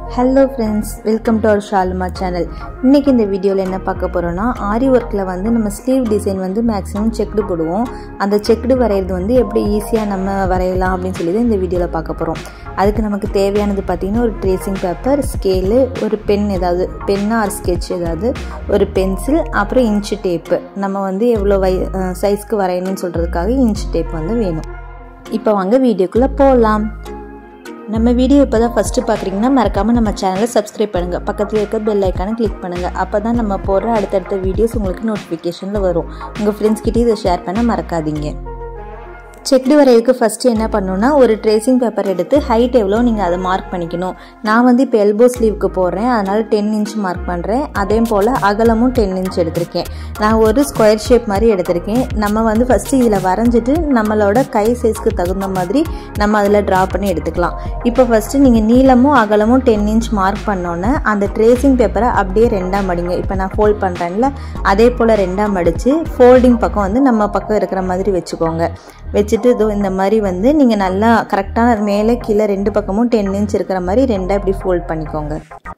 hello friends welcome to our Shaluma channel இன்றைக்கி இந்த வீடியோவில் என்ன பார்க்க போகிறோன்னா ஆரி ஒர்க்கில் வந்து நம்ம ஸ்லீவ் டிசைன் வந்து மேக்ஸிமம் செக்குடு போடுவோம் அந்த செக்குடு வரைகிறது வந்து எப்படி ஈஸியாக நம்ம வரையலாம் அப்படின்னு சொல்லி தான் இந்த வீடியோவில் பார்க்க போகிறோம் அதுக்கு நமக்கு தேவையானது பார்த்திங்கன்னா ஒரு ட்ரேசிங் பேப்பர் ஸ்கேலு ஒரு பென் ஏதாவது பென்னா ஆர் ஸ்கெட்ச் ஏதாவது ஒரு பென்சில் அப்புறம் இன்ச்சு டேப்பு நம்ம வந்து எவ்வளோ வை சைஸ்க்கு வரையணும்னு சொல்கிறதுக்காக இன்ச்சு டேப் வந்து வேணும் இப்போ வாங்க வீடியோக்குள்ளே போகலாம் நம்ம வீடியோ இப்போ தான் ஃபஸ்ட்டு பார்க்குறீங்கன்னா மறக்காமல் நம்ம சேனலை சப்ஸ்கிரைப் பண்ணுங்கள் பக்கத்தில் இருக்க பெல் ஐக்கானை கிளிக் பண்ணுங்கள் அப்போ தான் நம்ம போடுற அடுத்தடுத்த வீடியோஸ் உங்களுக்கு நோட்டிஃபிகேஷனில் வரும் உங்கள் ஃப்ரெண்ட்ஸ்கிட்டே இதை ஷேர் பண்ண மறக்காதீங்க செக்டு வரையறதுக்கு ஃபஸ்ட்டு என்ன பண்ணணும்னா ஒரு ட்ரேசிங் பேப்பர் எடுத்து ஹைட் எவ்வளோ நீங்கள் அதை மார்க் பண்ணிக்கணும் நான் வந்து இப்போ எல்போ ஸ்லீவுக்கு போடுறேன் அதனால் டென் இன்ச் மார்க் பண்ணுறேன் அதே போல் அகலமும் டென் இன்ச் எடுத்திருக்கேன் நான் ஒரு ஸ்கொயர் ஷேப் மாதிரி எடுத்திருக்கேன் நம்ம வந்து ஃபஸ்ட்டு இதில் வரைஞ்சிட்டு நம்மளோட கை சைஸ்க்கு தகுந்த மாதிரி நம்ம அதில் ட்ரா பண்ணி எடுத்துக்கலாம் இப்போ ஃபஸ்ட்டு நீங்கள் நீளமும் அகலமும் டென் இன்ச் மார்க் பண்ணோன்னே அந்த ட்ரேசிங் பேப்பரை அப்படியே ரெண்டாக மடிங்க இப்போ நான் ஃபோல்ட் பண்ணுறேன்ல அதே போல் ரெண்டாக மடித்து ஃபோல்டிங் பக்கம் வந்து நம்ம பக்கம் இருக்கிற மாதிரி வச்சுக்கோங்க வச்சுட்டு இதோ இந்த மாதிரி வந்து நீங்கள் நல்லா கரெக்டான மேலே கீழே ரெண்டு பக்கமும் டென் இன்ச் இருக்கிற மாதிரி ரெண்டாக இப்படி ஃபோல்ட் பண்ணிக்கோங்க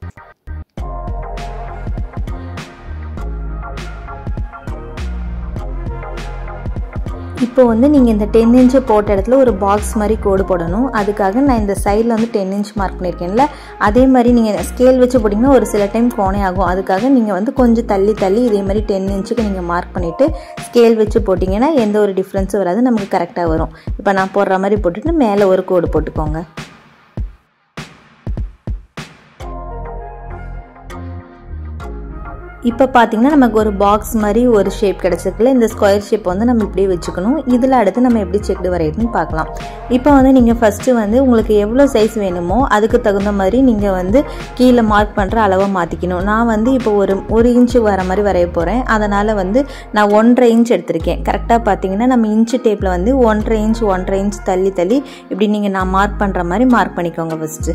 இப்போ வந்து நீங்கள் இந்த டென் இன்ச்சு போட்ட இடத்துல ஒரு பாக்ஸ் மாதிரி கோடு போடணும் அதுக்காக நான் இந்த சைடில் வந்து டென் இன்ச் மார்க் பண்ணியிருக்கேன்ல அதே மாதிரி நீங்கள் ஸ்கேல் வச்சு போட்டிங்கன்னா ஒரு சில டைம் கோணே ஆகும் அதுக்காக நீங்கள் வந்து கொஞ்சம் தள்ளி தள்ளி இதே மாதிரி டென் இன்ச்சுக்கு நீங்கள் மார்க் பண்ணிவிட்டு ஸ்கேல் வச்சு போட்டிங்கன்னா எந்த ஒரு டிஃப்ரென்ஸும் வராது நமக்கு கரெக்டாக வரும் இப்போ நான் போடுற மாதிரி போட்டுட்டு மேலே ஒரு கோடு போட்டுக்கோங்க இப்போ பார்த்தீங்கன்னா நமக்கு ஒரு பாக்ஸ் மாதிரி ஒரு ஷேப் கிடச்சிருக்குல்ல இந்த ஸ்கொயர் ஷேப் வந்து நம்ம இப்படியே வச்சுக்கணும் இதில் அடுத்து நம்ம எப்படி செக்டு வரையணும்னு பார்க்கலாம் இப்போ வந்து நீங்கள் ஃபஸ்ட்டு வந்து உங்களுக்கு எவ்வளோ சைஸ் வேணுமோ அதுக்கு தகுந்த மாதிரி நீங்கள் வந்து கீழே மார்க் பண்ணுற அளவை மாற்றிக்கணும் நான் வந்து இப்போ ஒரு ஒரு இன்ச்சு வர மாதிரி வரைய போகிறேன் அதனால் வந்து நான் ஒன்றரை இன்ச் எடுத்திருக்கேன் கரெக்டாக பார்த்தீங்கன்னா நம்ம இன்ச்சு டேப்பில் வந்து ஒன்றரை இன்ச் ஒன்றரை இன்ச் தள்ளி தள்ளி இப்படி நீங்கள் நான் மார்க் பண்ணுற மாதிரி மார்க் பண்ணிக்கோங்க ஃபஸ்ட்டு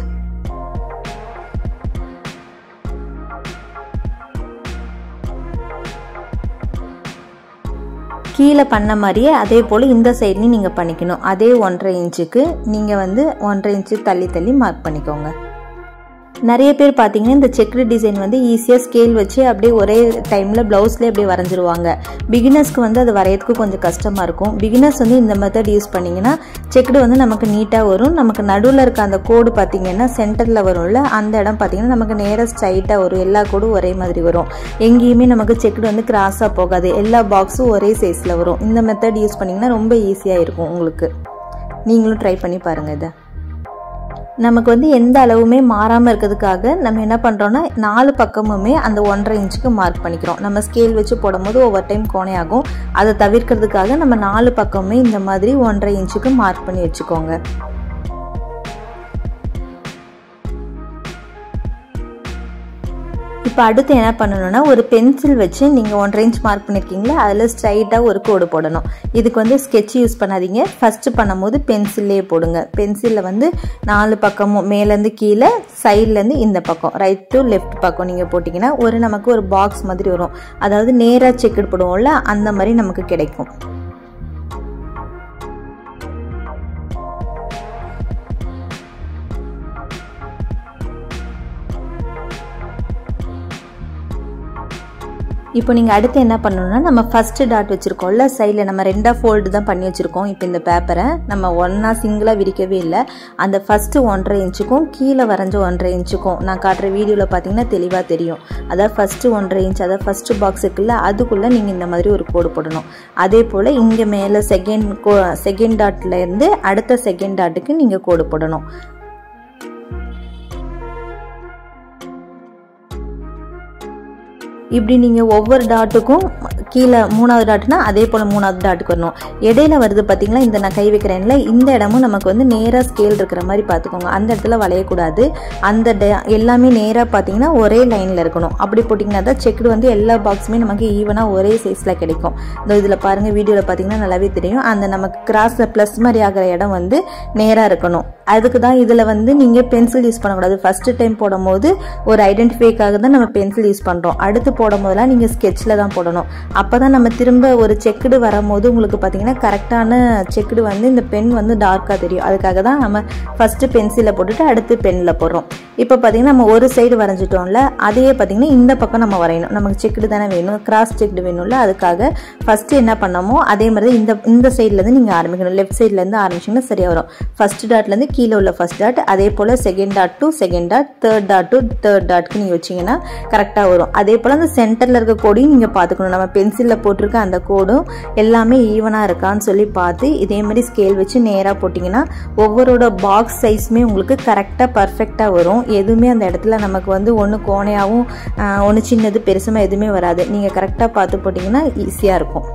கீழே பண்ண மாதிரியே அதே போல் இந்த சைட்லையும் நீங்கள் பண்ணிக்கணும் அதே ஒன்றரை இன்ச்சுக்கு நீங்கள் வந்து ஒன்றரை இன்ச்சு தள்ளி தள்ளி மார்க் பண்ணிக்கோங்க நிறைய பேர் பார்த்தீங்கன்னா இந்த செக்டு டிசைன் வந்து ஈஸியாக ஸ்கேல் வச்சு அப்படியே ஒரே டைமில் ப்ளவுஸ்லேயே அப்படியே வரைஞ்சிருவாங்க பிகினர்ஸ்க்கு வந்து அது வரையறதுக்கு கொஞ்சம் கஷ்டமாக இருக்கும் பிகினர்ஸ் வந்து இந்த மெத்தட் யூஸ் பண்ணிங்கன்னா செக்டு வந்து நமக்கு நீட்டாக வரும் நமக்கு நடுவில் இருக்க அந்த கோடு பார்த்தீங்கன்னா சென்டரில் வரும்ல அந்த இடம் பார்த்தீங்கன்னா நமக்கு நேராக ஸ்ட்ரைட்டாக வரும் எல்லா கோடும் ஒரே மாதிரி வரும் எங்கேயுமே நமக்கு செக்டு வந்து கிராஸாக போகாது எல்லா பாக்ஸும் ஒரே சைஸில் வரும் இந்த மெத்தட் யூஸ் பண்ணிங்கன்னா ரொம்ப ஈஸியாக இருக்கும் உங்களுக்கு நீங்களும் ட்ரை பண்ணி பாருங்கள் இதை நமக்கு வந்து எந்த அளவுமே மாறாமல் இருக்கிறதுக்காக நம்ம என்ன பண்ணுறோன்னா நாலு பக்கமுமே அந்த ஒன்றரை இன்ச்சுக்கு மார்க் பண்ணிக்கிறோம் நம்ம ஸ்கேல் வச்சு போடும்போது ஒவ்வொரு டைம் கோணை ஆகும் அதை தவிர்க்கிறதுக்காக நம்ம நாலு பக்கமுமே இந்த மாதிரி ஒன்றரை இன்ச்சுக்கு மார்க் பண்ணி வச்சுக்கோங்க இப்போ அடுத்து என்ன பண்ணணும்னா ஒரு பென்சில் வச்சு நீங்கள் ஒன்றரை இன்ச் மார்க் பண்ணியிருக்கீங்களா அதில் ஸ்ட்ரைட்டாக ஒரு கோடு போடணும் இதுக்கு வந்து ஸ்கெட்ச் யூஸ் பண்ணாதீங்க ஃபஸ்ட்டு பண்ணும்போது பென்சில்லே போடுங்க பென்சிலில் வந்து நாலு பக்கமும் மேலேருந்து கீழே சைட்லேருந்து இந்த பக்கம் ரைட் டு லெஃப்ட் பக்கம் நீங்கள் போட்டிங்கன்னா ஒரு நமக்கு ஒரு பாக்ஸ் மாதிரி வரும் அதாவது நேராக செக்குடு போடுவோம்ல அந்த மாதிரி நமக்கு கிடைக்கும் இப்போ நீங்கள் அடுத்து என்ன பண்ணணும்னா நம்ம ஃபஸ்ட்டு டாட் வச்சுருக்கோம்ல சைடில் நம்ம ரெண்டாக ஃபோல்டு தான் பண்ணி வச்சுருக்கோம் இப்போ இந்த பேப்பரை நம்ம ஒன்றா சிங்கிளாக விரிக்கவே இல்லை அந்த ஃபஸ்ட்டு ஒன்றரை இன்ச்சுக்கும் கீழே வரைஞ்ச ஒன்றரை இன்ச்சுக்கும் நான் காட்டுற வீடியோவில் பார்த்தீங்கன்னா தெளிவாக தெரியும் அதாவது ஃபஸ்ட்டு ஒன்றரை இன்ச் அதாவது ஃபஸ்ட்டு பாக்ஸ் இருக்குல்ல அதுக்குள்ளே நீங்கள் இந்த மாதிரி ஒரு கோடு போடணும் அதே போல் இங்கே மேலே செகண்ட் கோ செகண்ட் டாட்லேருந்து அடுத்த செகண்ட் டாட்டுக்கு நீங்கள் கோடு போடணும் இப்படி நீங்கள் ஒவ்வொரு டாட்டுக்கும் கீழே மூணாவது டாட்னா அதே போல் மூணாவது டாட்டுக்கு வரணும் இடையில வருது பார்த்தீங்களா இந்த நான் கை வைக்கிறேன்ல இந்த இடமும் நமக்கு வந்து நேராக ஸ்கேல் இருக்கிற மாதிரி பார்த்துக்கோங்க அந்த இடத்துல வளையக்கூடாது அந்த எல்லாமே நேராக பார்த்தீங்கன்னா ஒரே லைனில் இருக்கணும் அப்படி போட்டிங்கன்னா தான் செக்குடு வந்து எல்லா பாக்ஸுமே நமக்கு ஈவனாக ஒரே சைஸில் கிடைக்கும் இந்த இதில் பாருங்கள் வீடியோவில் பார்த்தீங்கன்னா நல்லாவே தெரியும் அந்த நமக்கு கிராஸில் ப்ளஸ் மாதிரி ஆகிற இடம் வந்து நேராக இருக்கணும் அதுக்கு தான் இதில் வந்து நீங்கள் பென்சில் யூஸ் பண்ணக்கூடாது ஃபஸ்ட்டு டைம் போடும்போது ஒரு ஐடென்டிஃபைக்காக தான் நம்ம பென்சில் யூஸ் பண்ணுறோம் அடுத்து போடும் போதெல்லாம் நீங்கள் ஸ்கெட்சில் தான் போடணும் அப்போ தான் நம்ம திரும்ப ஒரு செக்குடு வரும்போது உங்களுக்கு பார்த்தீங்கன்னா கரெக்டான செக்குடு வந்து இந்த பென் வந்து டார்க்காக தெரியும் அதுக்காக தான் நம்ம ஃபஸ்ட்டு பென்சிலில் போட்டுட்டு அடுத்து பெனில் போடுறோம் இப்போ பார்த்தீங்கன்னா நம்ம ஒரு சைடு வரைஞ்சிட்டோம்ல அதையே பார்த்தீங்கன்னா இந்த பக்கம் நம்ம வரையணும் நமக்கு செக்குடு தானே வேணும் கிராஸ் செக்குடு வேணும்ல அதுக்காக ஃபஸ்ட்டு என்ன பண்ணமோ அதே மாதிரி இந்த இந்த சைட்லேருந்து நீங்கள் ஆரம்பிக்கணும் லெஃப்ட் சைட்லேருந்து ஆரம்பிச்சிங்கன்னா சரியாக வரும் ஃபஸ்ட் டாட்லேருந்து கீழே உள்ள ஃபஸ்ட் டாட் அதே போல் second dot to second dot third dot to third டாட்க்கு நீங்கள் வச்சிங்கன்னா கரெக்டாக வரும் அதே போல் அந்த சென்டரில் இருக்க கோடையும் நீங்கள் பார்த்துக்கணும் நம்ம பென்சிலில் போட்டிருக்க அந்த கோடும் எல்லாமே ஈவனாக இருக்கான்னு சொல்லி பார்த்து இதே மாதிரி ஸ்கேல் வச்சு நேராக போட்டிங்கன்னா ஒவ்வொருட பாக்ஸ் சைஸுமே உங்களுக்கு கரெக்டாக பர்ஃபெக்டாக வரும் எதுவுமே அந்த இடத்துல நமக்கு வந்து ஒன்று கோணையாகவும் ஒன்று சின்னது பெருசுமாக எதுவுமே வராது நீங்கள் கரெக்டாக பார்த்து போட்டிங்கன்னா ஈஸியாக இருக்கும்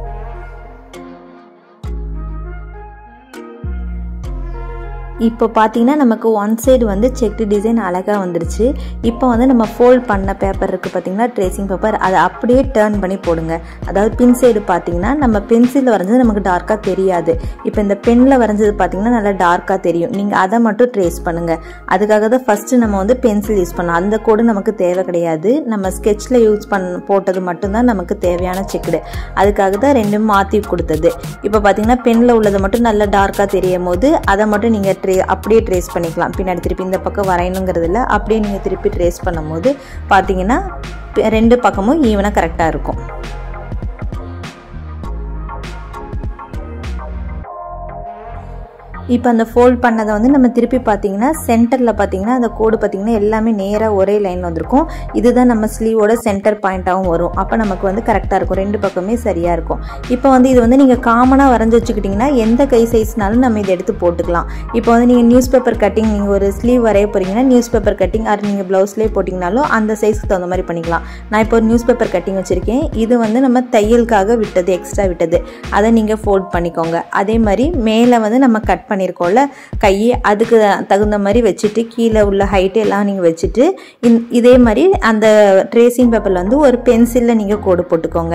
இப்போ பார்த்தீங்கன்னா நமக்கு ஒன் சைடு வந்து செக்டு டிசைன் அழகாக வந்துருச்சு இப்போ வந்து நம்ம ஃபோல்ட் பண்ண பேப்பர் இருக்குது பார்த்தீங்கன்னா ட்ரேசிங் பேப்பர் அதை அப்படியே டேர்ன் பண்ணி போடுங்க அதாவது பின் சைடு பார்த்தீங்கன்னா நம்ம பென்சிலில் வரைஞ்சது நமக்கு டார்க்காக தெரியாது இப்போ இந்த பெனில் வரைஞ்சது பார்த்தீங்கன்னா நல்லா டார்க்காக தெரியும் நீங்கள் அதை மட்டும் ட்ரேஸ் பண்ணுங்கள் அதுக்காக தான் ஃபஸ்ட்டு நம்ம வந்து பென்சில் யூஸ் பண்ணலாம் அந்த கோடு நமக்கு தேவை கிடையாது நம்ம ஸ்கெட்சில் யூஸ் பண்ண போட்டது மட்டும்தான் நமக்கு தேவையான செக்குடு அதுக்காக தான் ரெண்டும் மாற்றி கொடுத்தது இப்போ பார்த்தீங்கன்னா பெனில் உள்ளது மட்டும் நல்லா டார்க்காக தெரியும் போது அதை மட்டும் நீங்கள் ட்ரே அப்படியே ட்ரேஸ் பண்ணிக்கலாம் பின்னாடி திருப்பி இந்த பக்கம் வரையணுங்கிறது இல்லை அப்படியே நீங்கள் திருப்பி ட்ரேஸ் பண்ணும்போது பார்த்தீங்கன்னா ரெண்டு பக்கமும் ஈவனாக கரெக்டாக இருக்கும் இப்போ அந்த ஃபோல்ட் பண்ணதை வந்து நம்ம திருப்பி பார்த்தீங்கன்னா சென்டரில் பார்த்தீங்கன்னா அந்த கோடு பார்த்தீங்கன்னா எல்லாமே நேராக ஒரே லைனில் வந்திருக்கும் இதுதான் நம்ம ஸ்லீவோட சென்டர் பாயிண்ட்டாகவும் வரும் அப்போ நமக்கு வந்து கரெக்டாக இருக்கும் ரெண்டு பக்கமே சரியாக இருக்கும் இப்போ வந்து இது வந்து நீங்கள் காமனாக வரைஞ்சி வச்சுக்கிட்டிங்கன்னா எந்த கை சைஸ்னாலும் நம்ம இதை எடுத்து போட்டுக்கலாம் இப்போ வந்து நீங்கள் நியூஸ் பேப்பர் கட்டிங் நீங்கள் ஒரு ஸ்லீவ் வரைய போகிறீங்கன்னா நியூஸ் பேப்பர் கட்டிங் அது நீங்கள் ப்ளவுஸ்லேயே போட்டிங்கனாலும் அந்த சைஸ்க்கு தகுந்த மாதிரி பண்ணிக்கலாம் நான் இப்போ ஒரு நியூஸ் பேப்பர் கட்டிங் வச்சுருக்கேன் இது வந்து நம்ம தையலுக்காக விட்டது எக்ஸ்ட்ரா விட்டது அதை நீங்கள் ஃபோல்ட் பண்ணிக்கோங்க அதே மாதிரி மேலே வந்து நம்ம கட் பண்ணி பண்ணியிருக்கோம்ல கையை அதுக்கு தகுந்த மாதிரி வச்சுட்டு கீழே உள்ள ஹைட்டு எல்லாம் நீங்கள் வச்சுட்டு இதே மாதிரி அந்த ட்ரேசிங் பேப்பரில் வந்து ஒரு பென்சிலில் நீங்கள் கோடு போட்டுக்கோங்க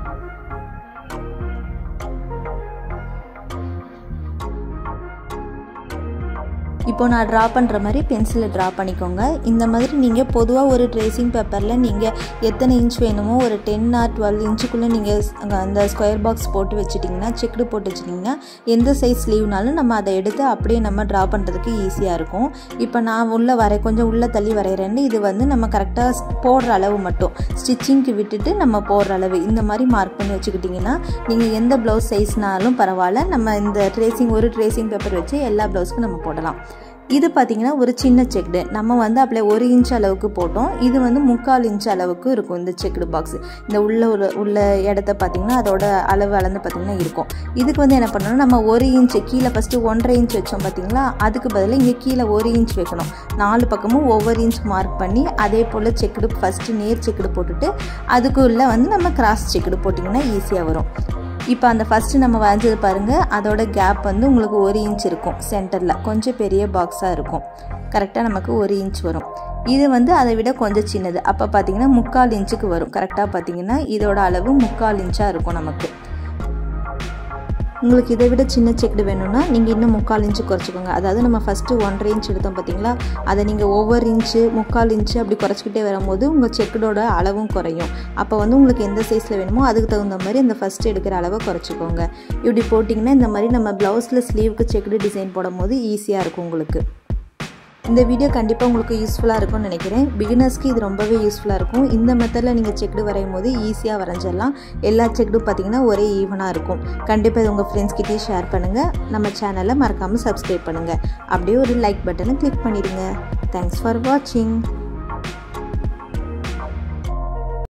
இப்போ நான் ட்ரா பண்ணுற மாதிரி பென்சிலில் ட்ரா பண்ணிக்கோங்க இந்த மாதிரி நீங்கள் பொதுவாக ஒரு ட்ரேசிங் பேப்பரில் நீங்கள் எத்தனை இன்ச் வேணுமோ ஒரு டென் ஆர் டுவெல் இன்ச்சுக்குள்ளே நீங்கள் அந்த ஸ்கொயர் பாக்ஸ் போட்டு வச்சுட்டிங்கன்னா செக்குடு போட்டு வச்சுட்டிங்கன்னா எந்த சைஸ் ஸ்லீவ்னாலும் நம்ம அதை எடுத்து அப்படியே நம்ம ட்ரா பண்ணுறதுக்கு ஈஸியாக இருக்கும் இப்போ நான் உள்ளே வரை கொஞ்சம் உள்ளே தள்ளி வரைகிறேன்னு இது வந்து நம்ம கரெக்டாக போடுற அளவு மட்டும் ஸ்டிச்சிங்க்கு விட்டுட்டு நம்ம போடுற அளவு இந்த மாதிரி மார்க் பண்ணி வச்சுக்கிட்டிங்கன்னா நீங்கள் எந்த ப்ளவுஸ் சைஸ்னாலும் பரவாயில்ல நம்ம இந்த ட்ரேசிங் ஒரு ட்ரேசிங் பேப்பர் வச்சு எல்லா ப்ளவுஸ்க்கும் நம்ம போடலாம் இது பார்த்திங்கன்னா ஒரு சின்ன செக்டு நம்ம வந்து அப்படியே ஒரு இன்ச் அளவுக்கு போட்டோம் இது வந்து முக்கால் இன்ச் அளவுக்கு இருக்கும் இந்த செக்டு பாக்ஸ் இந்த உள்ள ஒரு உள்ள இடத்த பார்த்திங்கன்னா அதோட அளவு அளந்து பார்த்திங்கன்னா இருக்கும் இதுக்கு வந்து என்ன பண்ணணும் நம்ம ஒரு இன்ச் கீழே ஃபஸ்ட்டு ஒன்றரை இன்ச் வச்சோம் பார்த்திங்களா அதுக்கு பதிலாக இங்கே கீழே ஒரு இன்ச் வைக்கணும் நாலு பக்கமும் ஒவ்வொரு இன்ச் மார்க் பண்ணி அதே போல் செக்குடு ஃபஸ்ட்டு நேர் செக்குடு போட்டுட்டு அதுக்குள்ளே வந்து நம்ம கிராஸ் செக்குடு போட்டிங்கன்னா ஈஸியாக வரும் இப்போ அந்த ஃபஸ்ட்டு நம்ம வரைஞ்சது பாருங்கள் அதோட கேப் வந்து உங்களுக்கு ஒரு இன்ச் இருக்கும் சென்டரில் கொஞ்சம் பெரிய பாக்ஸாக இருக்கும் கரெக்டாக நமக்கு ஒரு இன்ச் வரும் இது வந்து அதை விட கொஞ்சம் சின்னது அப்போ பார்த்தீங்கன்னா முக்கால் இன்ச்சுக்கு வரும் கரெக்டாக பார்த்தீங்கன்னா இதோட அளவு முக்கால் இன்ச்சாக இருக்கும் நமக்கு உங்களுக்கு இதை விட சின்ன செக்குடு வேணும்னா நீங்கள் இன்னும் முக்கால் இன்ச்சு குறைச்சிக்கோங்க அதாவது நம்ம ஃபஸ்ட்டு ஒன்றரை இன்ச் எடுத்தோம் பார்த்தீங்களா அதை நீங்கள் ஒவ்வொரு இன்ச்சு முக்கால் இன்ச்சு அப்படி குறைச்சிக்கிட்டே வரும்போது உங்கள் செக்குடோட அளவும் குறையும் அப்போ வந்து உங்களுக்கு எந்த சைஸில் வேணுமோ அதுக்கு தகுந்த மாதிரி இந்த ஃபஸ்ட்டு எடுக்கிற அளவை குறைச்சிக்கோங்க இப்படி போட்டிங்கன்னா இந்த மாதிரி நம்ம ப்ளவுஸில் ஸ்லீவுக்கு செக்குடு டிசைன் போடும்போது ஈஸியாக இருக்கும் உங்களுக்கு இந்த வீடியோ கண்டிப்பாக உங்களுக்கு யூஸ்ஃபுல்லாக இருக்கும்னு நினைக்கிறேன் பிகினர்ஸ்க்கு இது ரொம்பவே யூஸ்ஃபுல்லாக இருக்கும் இந்த மெத்தடில் நீங்கள் செக்டு வரையும் போது ஈஸியாக வரைஞ்சிடலாம் எல்லா செக்டும் பார்த்தீங்கன்னா ஒரே ஈவனாக இருக்கும் கண்டிப்பாக இது உங்கள் ஃப்ரெண்ட்ஸ்கிட்டே ஷேர் பண்ணுங்கள் நம்ம சேனலை மறக்காமல் சப்ஸ்கிரைப் பண்ணுங்கள் அப்படியே ஒரு லைக் பட்டனை கிளிக் பண்ணிடுங்க தேங்க்ஸ் ஃபார் வாட்சிங்